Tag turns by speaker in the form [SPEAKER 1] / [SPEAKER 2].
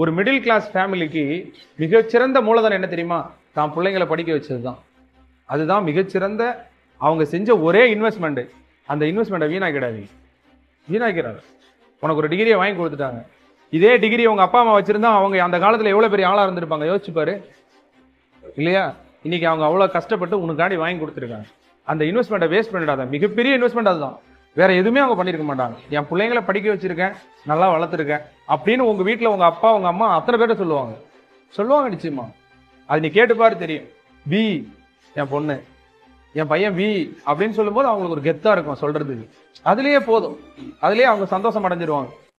[SPEAKER 1] ஒரு middle class ஃபேமிலிக்கு மிகச்சிறந்த மூலதனம் என்ன தெரியுமா தான் பிள்ளைங்களை படிக்க வச்சது தான் அதுதான் மிகச்சிறந்த அவங்க செஞ்ச ஒரே இன்வெஸ்ட்மெண்ட் அந்த இன்வெஸ்ட்மெண்ட்டை வீணாக்கிடாதீங்க வீணாக்கிறாங்க உனக்கு ஒரு டிகிரியை வாங்கி கொடுத்துட்டாங்க இதே டிகிரி உங்க அப்பா அம்மா வச்சிருந்தா அவங்க அந்த காலத்துல எவ்வளவு பெரிய ஆளா இருந்திருப்பாங்க யோசிச்சு பாரு இல்லையா இன்னைக்கு அவங்க அவ்வளவு கஷ்டப்பட்டு உனக்காண்டி வாங்கி கொடுத்துருக்காங்க அந்த இன்வெஸ்ட்மெண்ட்டை வேஸ்ட் பண்ணிடாத மிகப்பெரிய இன்வெஸ்ட்மெண்ட் அதுதான் வேற எதுவுமே அவங்க பண்ணிருக்க மாட்டாங்க என் பிள்ளைங்களை படிக்க வச்சிருக்கேன் நல்லா வளர்த்துருக்கேன் அப்படின்னு உங்க வீட்ல உங்க அப்பா உங்க அம்மா அத்தனை பேர்ட்ட சொல்லுவாங்க சொல்லுவாங்க நிச்சயமா அது நீ கேட்டு பாரு தெரியும் பி என் பொண்ணு என் பையன் வி அப்படின்னு சொல்லும்போது அவங்களுக்கு ஒரு கெத்தா இருக்கும் சொல்றதுக்கு அதுலயே போதும் அதுலயே அவங்க சந்தோஷம் அடைஞ்சிருவாங்க